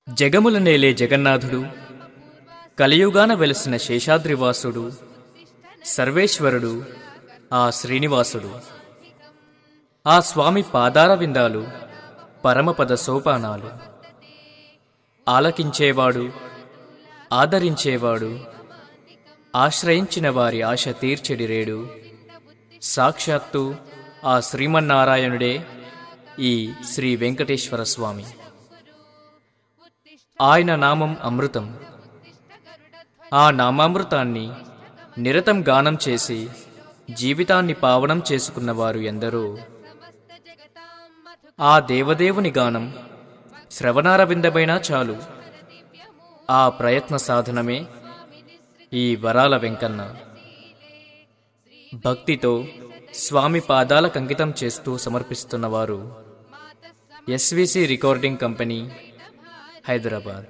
జగముల నేలే జగన్నాథుడు కలియుగాన వెలసిన శేషాద్రివాసుడు సర్వేశ్వరుడు ఆ శ్రీనివాసుడు ఆ స్వామి పాదార విందాలు పరమపద సోపానాలు ఆలకించేవాడు ఆదరించేవాడు ఆశ్రయించిన వారి ఆశ తీర్చెడిరేడు సాక్షాత్తు ఆ శ్రీమన్నారాయణుడే ఈ శ్రీ వెంకటేశ్వర స్వామి ఆయన నామం అమృతం ఆ నామామృతాన్ని నిరతం గానం చేసి జీవితాన్ని పావనం చేసుకున్నవారు ఎందరో ఆ దేవదేవుని గానం శ్రవణారవిందమైనా చాలు ఆ ప్రయత్న సాధనమే ఈ వరాల వెంకన్న భక్తితో స్వామి పాదాలకు అంకితం చేస్తూ సమర్పిస్తున్నవారు ఎస్విసి రికార్డింగ్ కంపెనీ హైదరాబాద్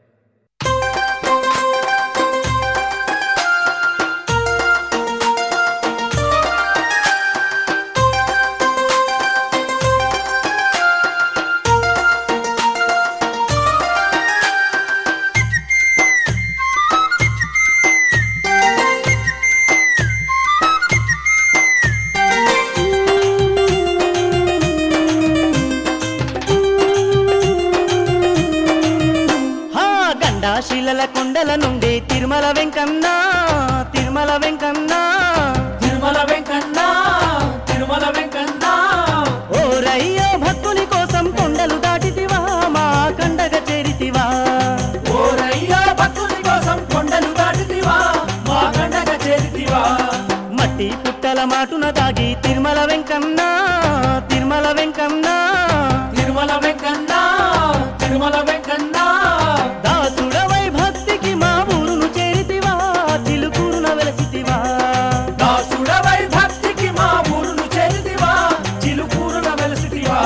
హా గండాశిలల కొండల నుండి తిరుమల వెంకన్న తిరుమల వెంకన్న తిరుమల వెంకన్న తిరుమల వెంకన్న ఓరయ్యో భక్తుని కోసం కొండలు దాటితివా మా కండగ చేరితివా ఓరయ్యా భక్తుని కోసం కొండలు దాటితివా మా కండగ చేరితివా మట్టి పుట్టల మాటున దాగి తిరుమల వెంకన్న తిరుమల వెంకన్న తిరుమల వెంకన్న తిరుమల వెంకన్న దాసుడవై భక్తికి మా ఊరును చేరితివా చిలుకూరున వెలసితివా దాసుడవై భక్తికి మా ఊరును చేరితివా చిలుకూరున వెలసితివా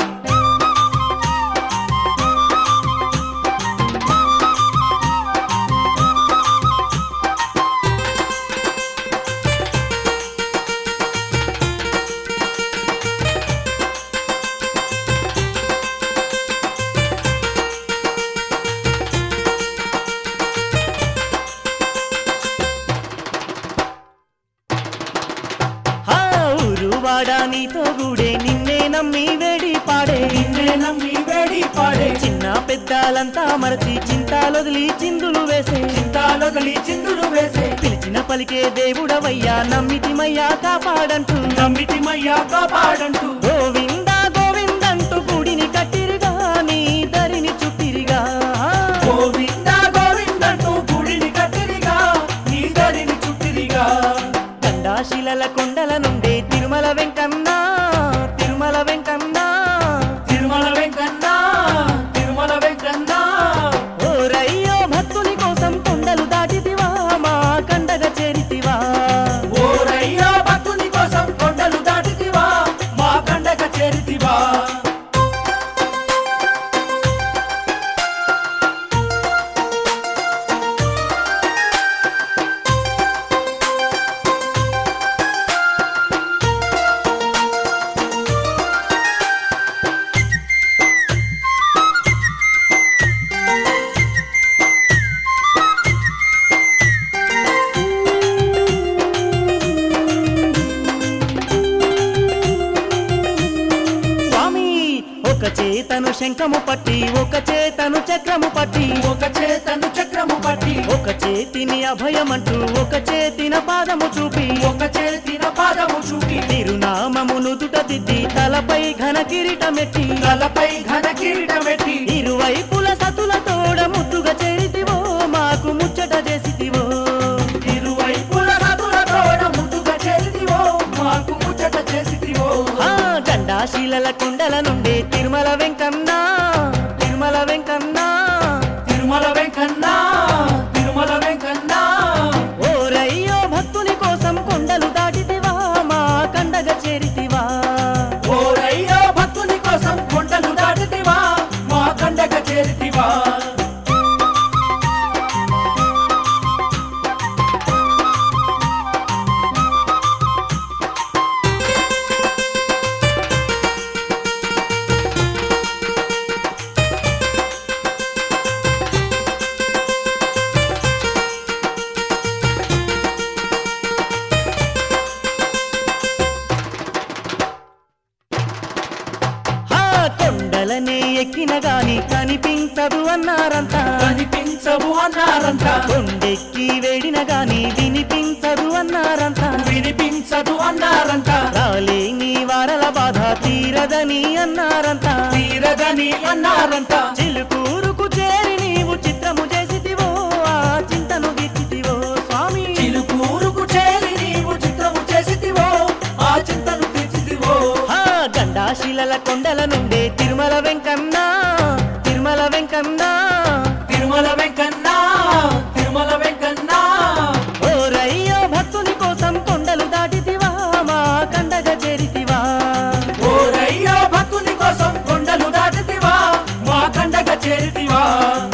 హా ఊరువాడా నీతో గూడే నిన్నే నమ్మి వేడి పాడే నిన్నే నమ్మి వేడి పాడే చిన్న పెద్దాలంతా మరచి చింతాలొదిలి చిందులు వేసే చింతాలొదలి చిందులు వేసే పిలిచిన పలికే దేవుడవయ్యా నమ్మితిమయ్యా కాపాడంటూ నమ్మితిమయ్యా కాపాడంటూ గోవిందా గోవిందంటూ గుడిని కట్టిరిగా నీ దరిని చుట్టిరిగా గోవింద గోవిందంటూ గుడిని కట్టిరిగా నీ దరిని చుట్టిరిగా గండాశిలల కొండల నుండి తిరుమల వెంకన్న తిరుమల వెంకన్న తిరుమల వెంకన్న తిరుమల వెంకన్న ఓరయ్యో భక్తుని కోసం కొండలు దాటితివా మా కండగ చేరితివా ఓరయ్యా భక్తుని కోసం కొండలు దాటితివా మా కండక చేరితివా స్వామి ఒక చేతను శంఖము పట్టి ఒక చేతను చక్రము పట్టి ఒక చేతను చక్రము పట్టి ఒక చేతిని అభయమంటూ ఒక చేతిన పాదము చూపి ఒక చేతిన పాదము చూపి తిరునామము నుదుట దిద్ది తలపై ఘన కిరీటమెట్టి తలపై ఘన కిరీటమెట్టి ఇరువైపుల సతుల తోడ ముద్దుగా చేరితివో మాకు ముచ్చట చేసితివో ఇరువైపుల సతుల తోడ ముద్దుగా చేరితివో మాకు ముచ్చట చేసితివో ఆ గండాశీలల కొండల నుండి తిరుమల వెంకన్న తిరుమల వెంకన్న తిరుమల వెంకన్న తిరుమల వెంకన్న ఓరయ్యో భక్తుని కోసం కొండలు దాటితివా మా కండగ చేరితివా ఓరయ్యో భక్తుని కోసం కొండలు దాటితివా మా కండక చేరితివా కనిపించదు అన్నారంట కనిపించవు అన్నారంట కొండెక్కి వేడిన గాని వినిపించదు అన్నారంట వినిపించదు అన్నారంట రాలేని వారల బాధ తీరదని అన్నారంట తీరదని అన్నారంట చిలుకూరుకు చేరి నీవు చిత్రము చేసితివో ఆ చింతను గిచ్చితివో స్వామి చిలుకూరుకు చేరి నీవు చిత్రము చేసితివో ఆ చింతను తీర్చితివో ఆ గండాశిలల కొండల నుండే తిరుమల వెంకన్న తిరుమల వెంకన్న తిరుమల వెంకన్న తిరుమల వెంకన్న ఓరయ్య భక్తుని కోసం కొండలు దాటితివా మా కండగ చేరితివా ఓరయ్యో భక్తుని కోసం కొండలు దాటితివా మా కండగ చేరితివా